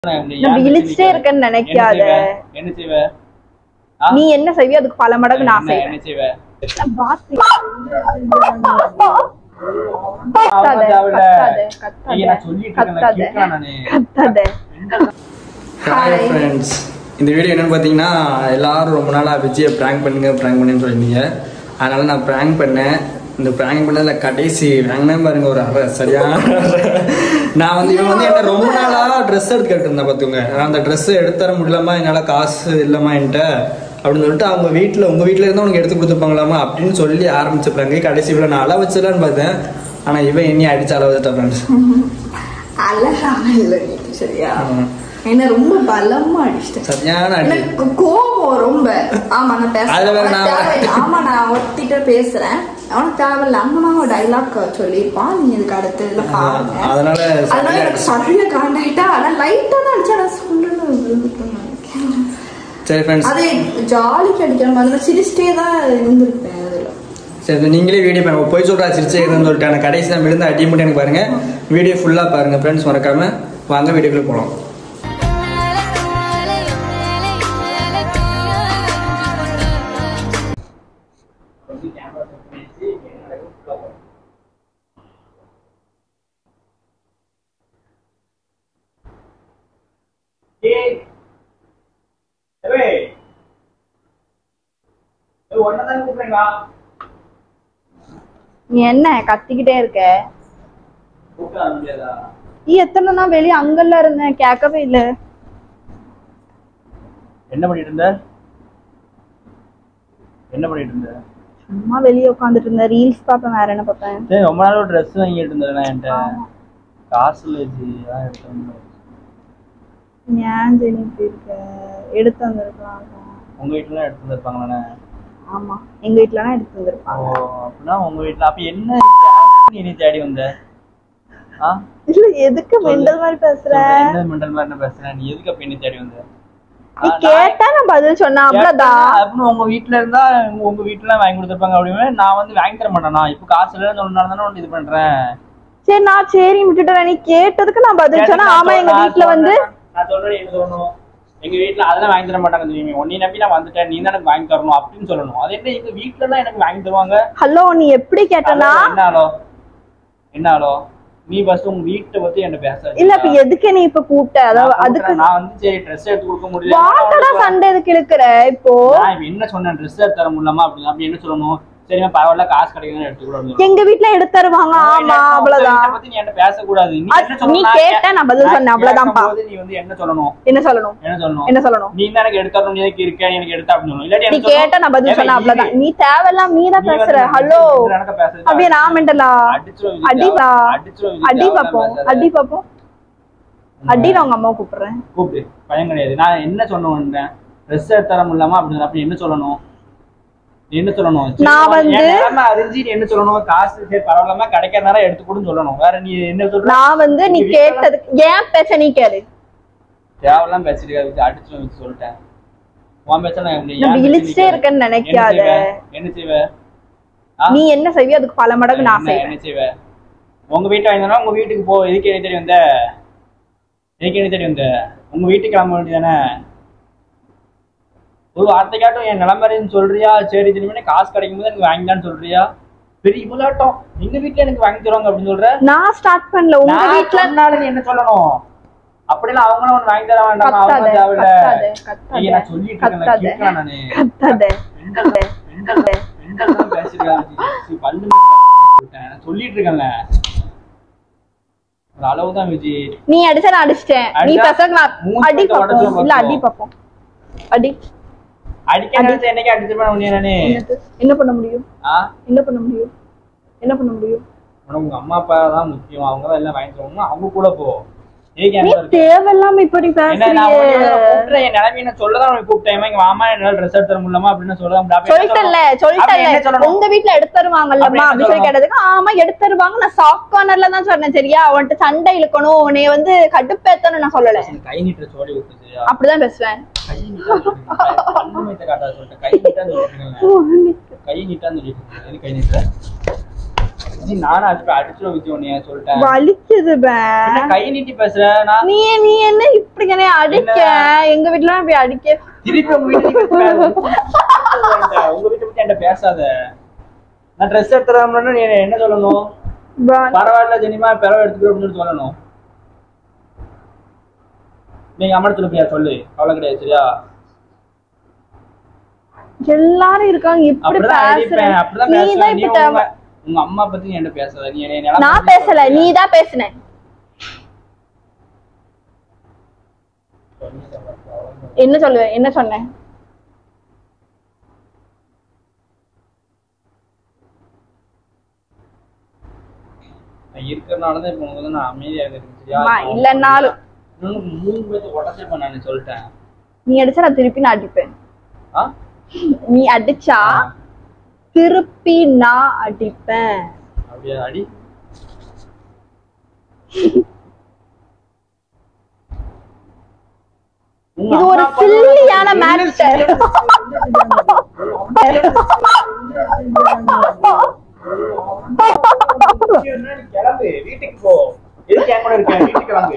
நம்ம இழிச்சிட்டே இருக்கேன்னு நினைக்காத என்ன செய்வ ஆ? நீ என்ன செய்வியோ அதுக்கு பல மடங்கு நான் என்ன- செய்வேன் என்ன செய்வ நான் பாத்து- அவங்க கத்தாத, தேவையில்ல. கத்தாத, ஐயா, நான் சொல்லிட்டு இருக்கேன்ல, கத்தாத, கேட்கலாம் நானு. கத்தாத. ஹாய் ஃப்ரெண்ட்ஸ் இந்த வீடியோ என்னன்னு பார்த்தீங்கன்னா எல்லாரும் ரொம்ப நாளாக விஜயை ப்ராங்க் பண்ணுங்க ப்ராங்க் பண்ணுன்னு சொல்லியிருந்தீங்க அதனால நான் ப்ராங்க் பண்ணேன் இந்த ப்ராங்க் பண்ணதில் கடைசி வாங்கினேன் பாருங்க ஒரு அரை சரியான அறை. நான் வந்து இவன் வந்து என்ன ரொம்ப நாளாக ட்ரெஸ் எடுத்துக்கிட்டு இருந்தேன் பார்த்துங்க நான் அந்த ட்ரெஸ்ஸை எடுத்துத்தர முடியலமா என்னால் காசு இல்லைம்மா என்கிட்ட அப்படின்னு சொல்லிட்டு அவங்க வீட்டில் உங்கள் வீட்டில் இருந்து உனக்கு எடுத்து கொடுத்துருப்பாங்களாமா அப்படின்னு சொல்லி ஆரம்பிச்சப்பாங்க கடைசி இவ்வளோ நான் அளவு வச்சிடலான்னு பார்த்தேன் ஆனால் இவன் என்னையும் அடிச்சு அளவு வச்சுட்டா ஃப்ரெண்ட்ஸ் அழகான இல்லை நீ சரியா என்ன ரொம்ப பலமா அடிச்சிட்டேன் சரியான அடி எனக்கு கோபம் ரொம்ப ஆமா நான் அதுல வேற பேசுறேன் நான் உனக்கு தேவையில்ல. ஆமா நான் ஒருத்திட்ட பேசுறேன் அவனுக்கு தேவையில்ல அம்மா ஒரு டைலாக் சொல்லியிருப்பான் நீ இதுக்கு அடுத்து இதுல பாருங்க அதனால அதனால சரியா எனக்கு சரியா காண்டாயிட்டா ஆனா லைட்டா தான் அடிச்சா நான் சொல்லணும் விழுந்துட்டேன்னு நினைக்கிறேன். சரி ஃப்ரெண்ட்ஸ் அது ஜாலிக்கு அடிக்கிற மாதிரி நான் சிரிச்சிட்டே தான் இருந்திருப்பேன் அதுல சரி நீங்களே வீடியோ பாருங்க போய் சொல்றா சிரிச்சே இருந்தேன்னு சொல்லிட்டு எனக்கு கடைசி தான் விழுந்து அடி மட்டும் எனக்கு பாருங்க வீடியோ ஃபுல்லா பாருங்க ஃப்ரெண்ட்ஸ் மறக்காம வாங்க வீடியோக்குள்ள போலாம் ஏய். ஏய். ஏய், உன்னைதான் கூப்பிடுறேங்களா? நீ என்ன கத்திக்கிட்டே இருக்க கூப்பிட வர முடியாதா? நீ எத்தனை நாள் வெளியே அங்கெல்லாம் இருந்தேன் கேட்கவே இல்ல என்ன பண்ணிட்டு இருந்த என்ன பண்ணிட்டு இருந்த சும்மா வெளியே உட்காந்துட்டு இருந்தேன் ரீல்ஸ் பார்ப்பேன் வேற என்ன பார்ப்பேன் சரி ரொம்ப நாள் ட்ரெஸ் வாங்கிட்டு இருந்தேன் என்கிட்ட காசு இல்லை ஜி அதான் எடுத்து வந்தேன். ஏன் ஜெனி இப்படி இருக்க எடுத்து வந்திருக்கலாம் உங்க வீட்டுல எடுத்து வந்திருப்பாங்களாண்ணே ஆமா எங்க வீட்டுலலாம் எடுத்து ஓ வந்திருப்பாங்க அப்படின்னா உங்க வீட்டுல அப்ப என்ன ஜாஸ்தி நீ தேடி வந்த ஆ இல்ல எதுக்கு மெண்டல் மாதிரி பேசுற சொல்றேன், என்ன மெண்டல் மாதிரி என்ன பேசுறேன் நீ எதுக்கு அப்ப என்ன தேடி வந்த நீ ஆ, நான் கேட்டா நான் பதில் சொன்னேன் அவ்வளவுதான் அப்படின்னு உங்க வீட்டுல இருந்தா உங்க- உங்க வீட்டுல வாங்கி கொடுத்துருப்பாங்க அப்படின்னு நான் வந்து வாங்கி தர மாட்டேனா இப்ப காசு இல்லைன்னு சொன்னாலும் தானே உன்னை இது பண்றேன் சரி நான் சரி விட்டுட்டேன் நீ கேட்டதுக்கு நான் பதில் சொன்னேன் நான் ஆமா எங்க சொல்றேன், வீட்டுல நான் வந்து சொல்றேன், நான் சொல்றேன் என்ன சொல்லணும் எங்க வீட்டுல அதெல்லாம் வாங்கி தர மாட்டாங்க தெரியுமே உன்னை நம்பி நான் வந்துட்டேன் நீ தான் எனக்கு வாங்கி தரணும் அப்படின்னு சொல்லணும் அது என்ன எங்க வீட்டுல தான் எனக்கு வாங்கி தருவாங்க ஹலோ நீ எப்படி கேட்டனா அதெல்லாம் என்ன ஆளோ என்ன ஆளோ நீ ஃபர்ஸ்ட் உங்க வீட்டை பத்தி என்ன பேச இல்ல இப்ப எதுக்கு நீ இப்ப கூப்பிட்ட அதாவது அதுக்கு நான் வந்து சரி ட்ரெஸ் எடுத்து கொடுக்க முடியல வாட்டடா சண்டை எதுக்கு இழுக்கிற இப்போ நான் இப்ப என்ன சொன்னேன் ட்ரெஸ் எடுத்து தர முடியலாமா அப்படின்னு அப்படி என்ன சொல்லணும் சரிமா பரவாயில்ல காசு கிடைக்குதுன்னு எடுத்து கூட எங்க வீட்டுல எடுத்து தருவாங்க ஆமா அவ்வளவுதான் பத்தி நீ என்ன பேசக்கூடாது நீ அது என்ன சொல்லணும்? நீ நான் கேட்ட, கே- நான் பதில் சொன்னேன், அவ்வளவுதான்ப்பா. கேட்கும்போது நீ வந்து என்ன சொல்லணும் என்ன சொல்லணும் என்ன சொல்லணும் என்ன சொல்லணும் நீ தான் எனக்கு எடுக்கணும் நீ எனக்கு இருக்க நீ எனக்கு எடுத்தா அப்படின்னு சொல்லணும் இல்லாட்டி நீ என்ன சொல்லணும்? கேட்ட நான் பதில் ஏய், சொன்னேன் இது- அவ்வளவுதான் நீ தேவையில்லாம் நீ தான் நீ வந்து பேசுற எனக்கு ஹலோ இது எனக்கு பேசுறது அப்படியே நான் மெண்டலா அடிச்சிரும் விஜய், அடிவா அடிச்சிரும் விஜய், அடி தேவையில்லாம பாப்போம் பேசாத. அடி பாப்போம் அடி நான் உங்க அம்மா கூப்பிடுறேன் கூப்பிடு பயம் கிடையாது நான் என்ன சொன்னேன் ட்ரெஸ் எடுத்து தர முடியலாமா அப்படின்னு அப்படி என்ன சொல்லணும் நீ என்ன சொல்லணும் சரி, நான் உன் வந்து- என் நிலைமை அறிஞ்சு நீ என்ன சொல்லணும் காசு சரி பரவாயில்லாம கிடைக்கிற நேரம் எடுத்து கொடுன்னு சொல்லணும் வேற நீ என்ன சொல்ற நான் வந்து நீ கேட்டதுக்கு ஏன் பேச நீ கேளு தேவையெல்லாம் பேசிட்டு இருக்காது அடிச்சு வச்சு சொல்லிட்டேன் உன் பேச்ச நான் எப்படி- நம்ம ஏன் இழிச்சிட்டே பேசி இருக்கேன்னு என்ன நினைக்காத செய்வ? என்ன செய்வ ஆ? நீ என்ன செய்வியோ அதுக்கு பல மடங்கு நான் என்ன செய்வேன் என்ன செய்வ உங்க வீட்டு வாங்கினா உங்க வீட்டுக்கு போ எதுக்கு என்ன தேடி வந்த எதுக்கு என்ன தேடி வந்த உங்க வீட்டுக்கு கிளம்ப வேண்டியதானே ஒரு வார்த்தைக்காட்டும் என் நிலமறைன்னு சொல்றியா சரி திரும்பி காசு கிடைக்கும் போது எனக்கு வாங்கிதான்னு சொல்றியா பெரிய இவ்வளாட்டம் எங்க வீட்டுல எனக்கு வாங்கி தருவாங்க அப்படின்னு சொல்ற நான் ஸ்டார்ட் பண்ணல உங்க நான் வீட்டுல சொன்னாலும் நீ என்ன சொல்லணும் அப்படிலாம் அவங்களும் ஒண்ணு வாங்கி தர வேண்டாமா கத்தாத அவங்க தேவையில்ல கத்தாத ஐயா, நான் சொல்லிட்டு இருக்கேன்ல, கத்தாத கேட்கலாம் நானு. கத்தாத பெண்கள் பெண்கள் பெண்கள் தான் பேசிருக்காங்க சரி, பல்லு மட்டும் நான் சொல்லிட்டு இருக்கேன்ல ஒரு அளவுதான் விஜி நீ அடிச்சா நான் அடிச்சிட்டேன் நீ அடிச்சா பேச நான் மூஞ்சி அடி பக்கம் பாப்போம் உடைச்சிரும் இல்ல அடி பாப்போம். பாப்போம் அடி அடிக்க நினைச்ச என்னைக்கு அடிச்சிருப்பேன் உன்னைய நானு என்னது? என்ன பண்ண முடியும் ஆ என்ன பண்ண முடியும் என்ன பண்ண முடியும் உனக்கு உங்க அம்மா அப்பா தான் முக்கியம் அவங்க தான் எல்லாம் வாங்கி தருவாங்க அவங்க கூட போ ஏன் நீ என்கிட்ட இருக்க? தேவையில்லாம இப்படி என்ன நான் பேசுறீங்க உன்னை கூப்பிட்டேன், என் நிலைமையை நான் சொல்லதான் உனக்கு கூப்பிட்டேன் இங்க மாமா என்னால ட்ரெஸ் எடுத்து தர முடியலாமா அப்படின்னு சொல்லலாம் அப்ப என்ன சொல்லிட்டேன்ல சொல்லணும்? அப்ப சொல்லிட்டேன்ல என்ன சொல்லணும்? உங்க வீட்டுல எடுத்து தருவாங்கல்லம்மா அப்படி என்ன அப்படி சொல்லி சொல்லணும்? கேட்டதுக்கு ஆமா எடுத்து தருவாங்க நான் சாஃப்ட் கார்னர்ல தான் சொன்னேன் சரியா அவன்கிட்ட சண்டை இழுக்கணும் உன்னை வந்து கடுப்பேத்தணும் நான் சொல்லல கை நீட்டுற சோடி விட்டு சரியா? அப்படிதான் பேசுவேன் கை நீட்டான்னு சொல்லிட்டு பல்லு மேய்த்த காட்டாத சொல்லிட்டேன். கை நீட்டான்னு சொல்லிட்டு இருக்கேன்ல. கை நீட்டான்னு சொல்லிட்டு இருக்கேன். எதுக்கு கை நீட்டுற? ஜி நானும் அடிச்சு அடிச்சிடும் விஜய் உன்னைய சொல்லிட்டேன் வலிக்குது பே என்ன கை நீட்டி பேசுற நான் நீ நீ என்ன இப்படி என்ன அடிக்க எங்க வீட்டுல போய் அடிக்க திருப்பி உங்க வீட்டுக்கு பேசாத. உங்க வீட்டை பத்தி என்கிட்ட பேசாத நான் ட்ரெஸ் எடுத்துறாமன்னு நீ என்ன சொல்லணும் பா- பரவாயில்ல ஜெனிமா பிறவை எடுத்துக்கிறோம் அப்படின்னு சொல்லி சொல்லணும் நீங்க அம்மா திருப்பியா சொல்லு அவ்வளவு கிடையாது சரியா எல்லாரும் இருக்காங்க இப்படி அப்படிதான் பேசுற அடிப்பேன் அப்படிதான் நீ தான் பேசுவேன் நீ இப்படி உங்க தேவை- உங்க அம்மா பத்தி நீ என்கிட்ட பேசாத நீ என்னை நிலமை நான் பத்தி பேசல சொல்றியா? நீ தான் பேசுன என்ன சொல்லுவ என்ன சொன்ன நான் இருக்கிறனாலதான் இப்ப உனக்கு வந்து நான் அமைதியா இருக்கேன் சரியா அம்மா, இல்லைன்னாலும். இன்னும் மூணு பேர்த்து உடச்சிருப்பேன் நான் சொல்லிட்டேன் நீ அடிச்சா நான் திருப்பி நான் அடிப்பேன் ஆ நீ அடிச்சா திருப்பி நான் அடிப்பேன் அப்படியா அடி உங்க இது ஒரு அம்மா அப்பா சில்லியான என்ன மேட்டர் என்ன நீ கிளம்பு வீட்டுக்கு போ எதுக்கு என் கூட இருக்க வீட்டுக்கு கிளம்பு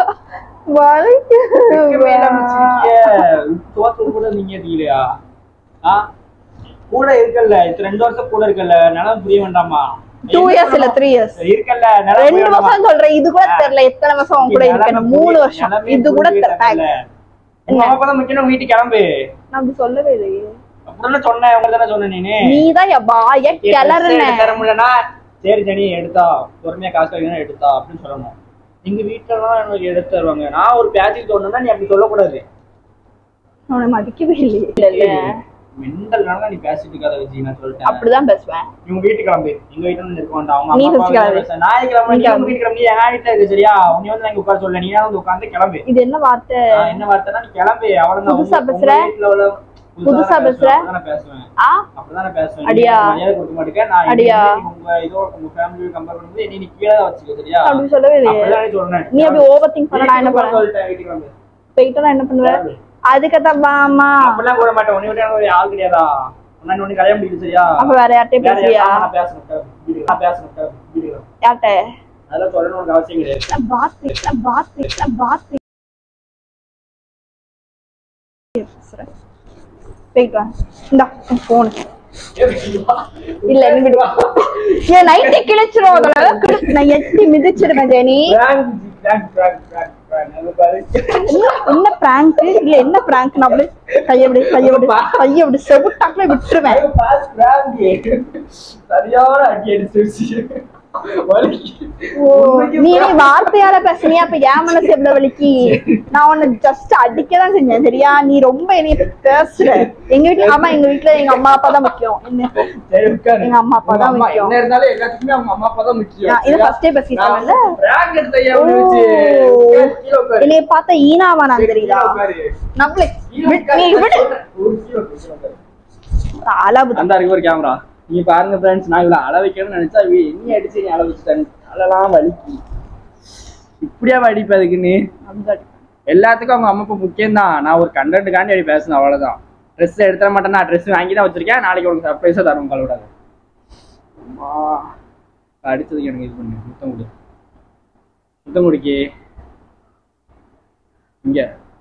இருக்கவே இல்லாம சிரிக்கிய. சோத்துல கூட நீங்க இருக்கீங்களா ஆ கூட இருக்கல்ல இது ரெண்டு வருஷம் கூட இருக்கல்ல நிலம் புரிய வேண்டாமா டூ இயர்ஸ் இல்ல த்ரீ இயர்ஸ் இருக்கல்ல நிலம் ரெண்டு புரிய வேண்டாமா? வருஷம் சொல்றேன் இது கூட தெரியல எத்தனை வருஷம் உன் கூட நிலம் இருக்கேன் புரிய- மூணு வருஷம் நிலமே இது கூட புரிய தெரியல வேண்டாம்ல. உங்க அம்மா அப்பா தான் முக்கியம் வீட்டுக்கு கிளம்பு நான் அப்படி சொல்லவே இல்லையே அப்படிதானே சொன்னேன் உங்க தானே சொன்னேன் நீனு நீ தான் என் வாய சரி, dress கிளறுன எடுத்து தர முடியலன்னா சரி ஜனி எடுத்தா பொறுமையா காசு வைக்கணும் எடுத்தா அப்படின்னு சொல்லணும் எங்க வீட்டுல எல்லாம் எனக்கு எடுத்து தருவாங்க நான் ஒரு பேச்சுக்கு சொன்னா நீ அப்படி சொல்லக்கூடாது அவனை மதிக்கவே இல்லையே இல்ல இல்ல மெண்டல் நீ பேசிட்டு இருக்காத விஜய் நான் சொல்லிட்டேன் அப்படிதான் பேசுவேன் இவங்க வீட்டுக்கு கிளம்பு எங்க வீட்டுல இருந்து இருக்க வேண்டாம் அவங்க நீ அம்மா first அப்பா கிளம்பு. பேச நான் கிளம்பு நீ நீ கிளம்பு. உங்க வீட்டுக்கு கிளம்பி என் வீட்டுல இருக்கு சரியா உன்னை வந்து நான் உட்கார சொல்ல நீ வந்து உட்காந்து கிளம்பு இது என்ன வார்த்தை நான் என்ன வார்த்தைனா நீ கிளம்பு அவ்வளவுதான் புதுசா உங்க- பேசுற? உங்க வீட்டுல உள்ள புதுசா பேசுற? அப்படிதான் நான் பேசுவேன் ஆ அப்படிதான் நான் பேசுவேன் அடியா? நீ மரியாதை கொடுக்க மாட்டேங்க நான் அடியா? இனிமே உங்க இதோ உங்க ஃபேமிலி கம்பேர் பண்ணும்போது என்னை நீ கீழே தான் வச்சுக்க சரியா அப்படி சொல்லவே இல்லையே அப்படிதான் நீ சொல்றேன் நீ அப்படி ஓவர் திங்க் பண்ண நான் என்ன வீட்டுக்கு பண்ணுவேன் சொல்லிட்டேன் வீட்டுக்கு வந்து போயிட்டு நான் என்ன பண்ணுவேன் அதுக்கத்தான் மாமா அப்படிலாம் கூட மாட்டேன் உன்னை விட்டு எனக்கு ஒரு ஆள் கிடையாதா உன்னை உன்னை கல்யாணம் முடியுது சரியா அப்ப வேற யார்கிட்டயும் வேற பேசுறியா யார்கிட்ட நான் பேசணும் சார் வீட்டுக்கு நான் பேசணும் சார் வீட்டுக்கு யார்கிட்ட அதெல்லாம் சொல்லணும் உனக்கு அவசியம் கிடையாது நான் பாத்து நான் பாத்து நான் பாத்து பேசுறேன். போயிட்டு வா இந்தா போன் இல்ல நீ விடு என் நைட்டே கிழிச்சிரும் அதனால கிழி- நான் எட்டி மிதிச்சிருவேன் Jeni Prank, prank, prank, prank, prank. அது பாரு. என்ன என்ன பிராங்க் இல்ல என்ன பிராங்க் நான் அப்படியே கைய அப்படி கைய அப்படி கைய அப்படி செவுட்டாக்குல விட்டுருவேன் ஐயோ, பாஸ், prank. சரியான அடி அடிச்சிருச்சு வலிக்கு. ஓ, நீ நீ வார்த்தையால பேசுனியா அப்ப என் மனசு எவ்வளவு வலிக்கு நான் உன்னை ஜஸ்ட் அடிக்கதான் செஞ்சேன் சரியா நீ ரொம்ப என்னைய பேசுற எங்க வீட்டுல ஆமா எங்க வீட்டுல எங்க அம்மா அப்பா தான் முக்கியம் என்ன சரி, உட்காரு. எங்க அம்மா அப்பா தான் உங்க அம்மா முக்கியம். என்ன இருந்தாலும் எல்லாத்துக்குமே அவங்க அம்மா அப்பா தான் முக்கியம் நான் இதை சரியா? ஃபர்ஸ்டே பேசிட்டேன்ல நான் prank எடுத்த ஐயா ஓ. உன்னை வச்சு. உட்காரு, கீழே உட்காரு. என்னைய பார்த்தா ஈனாவா நான் கீழே தெரியுதா உட்காரு. நம்மளே கீழே உட்காரு. நீ விடு ஒரு கீழே உட்காரு, கீழே உட்காரு. அளவு அந்த இருக்கு ஒரு கேமரா நீங்க பாருங்க ஃப்ரெண்ட்ஸ் நான் இவ்வளவு அள வைக்கணும்னு நினைச்சா இவ என்ன அடிச்சு நீ அள வச்சுட்டேன் அளலாம் வலிக்கு இப்படியா அடிப்ப அதுக்குன்னு எல்லாத்துக்கும் அவங்க அம்மா அப்பா முக்கியம் தான் நான் ஒரு கண்டென்ட்டுக்காண்டி அப்படி பேசணும் அவ்வளவுதான் ட்ரெஸ் எடுத்துட மாட்டேன் நான் ட்ரெஸ் வாங்கி தான் வச்சிருக்கேன் நாளைக்கு உனக்கு சர்ப்ரைஸா தரும் கலவிடாது அம்மா அடிச்சதுக்கு எனக்கு இது பண்ணு முத்தம் கொடு முத்தம் குடிக்கி இங்க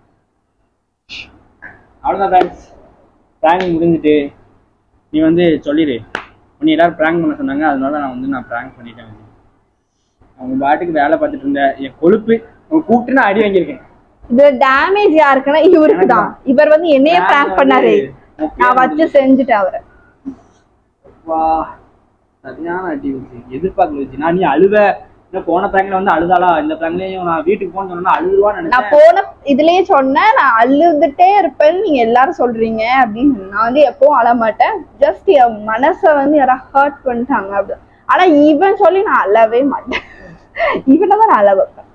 அவ்வளோதான் ஃப்ரெண்ட்ஸ் ப்ராங்க் முடிஞ்சிட்டு நீ வந்து சொல்லிடு உன்னை எல்லாரும் ப்ராங்க் பண்ண சொன்னாங்க அதனால நான் வந்து நான் ப்ராங்க் பண்ணிட்டேன் அவங்க பாட்டுக்கு வேலை பார்த்துட்டு இருந்தேன் என் கொழுப்பு உன் கூப்பிட்டு நான் அடி வாங்கியிருக்கேன் இது டேமேஜ் யாருக்குன்னா இவருக்கு தான் இவர் வந்து என்னையே நான் பிராங்க் வந்து பண்ணாரு முக்கியம் நான் வச்சு செஞ்சுட்டேன் அவரை வா சரியான அடி வச்சு எதிர்பார்க்கல வச்சு நான் நீ அழுவ இன்னும் போன ப்ராங்க்ல வந்து அழுதாளா இந்த ப்ராங்க்லயும் நான் வீட்டுக்கு போன்னு சொன்னா அழுதுவான்னு நான் நினைச்சேன் போன இதுலயே சொன்னேன் நான் அழுதுட்டே இருப்பேன்னு நீங்க எல்லாரும் சொல்றீங்க அப்படின்னு நான் வந்து எப்பவும் அழ மாட்டேன் ஜஸ்ட் என் மனசை வந்து யாராவது ஹர்ட் பண்ணிட்டாங்க அப்படி ஆனா இவன் சொல்லி நான் அழவே மாட்டேன் இவனை தான் நான் அழ வைப்பேன்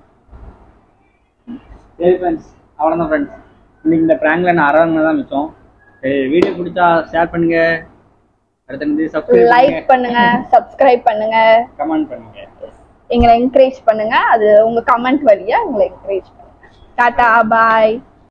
சரி ஃப்ரெண்ட்ஸ் அவ்வளோதான் ஃப்ரெண்ட்ஸ் இன்னைக்கு இந்த ப்ராங்க்ல நான் அரவங்க தான் மிச்சம் வீடியோ பிடிச்சா ஷேர் பண்ணுங்க அடுத்து சப்ஸ்கிரைப் லைக் பண்ணுங்க பண்ணுங்க சப்ஸ்கிரைப் பண்ணுங்க கமெண்ட் பண்ணுங்க எங்களை என்கரேஜ் பண்ணுங்க அது உங்க கமெண்ட் வழியா எங்களை என்கரேஜ் பண்ணுங்க டாடா பாய்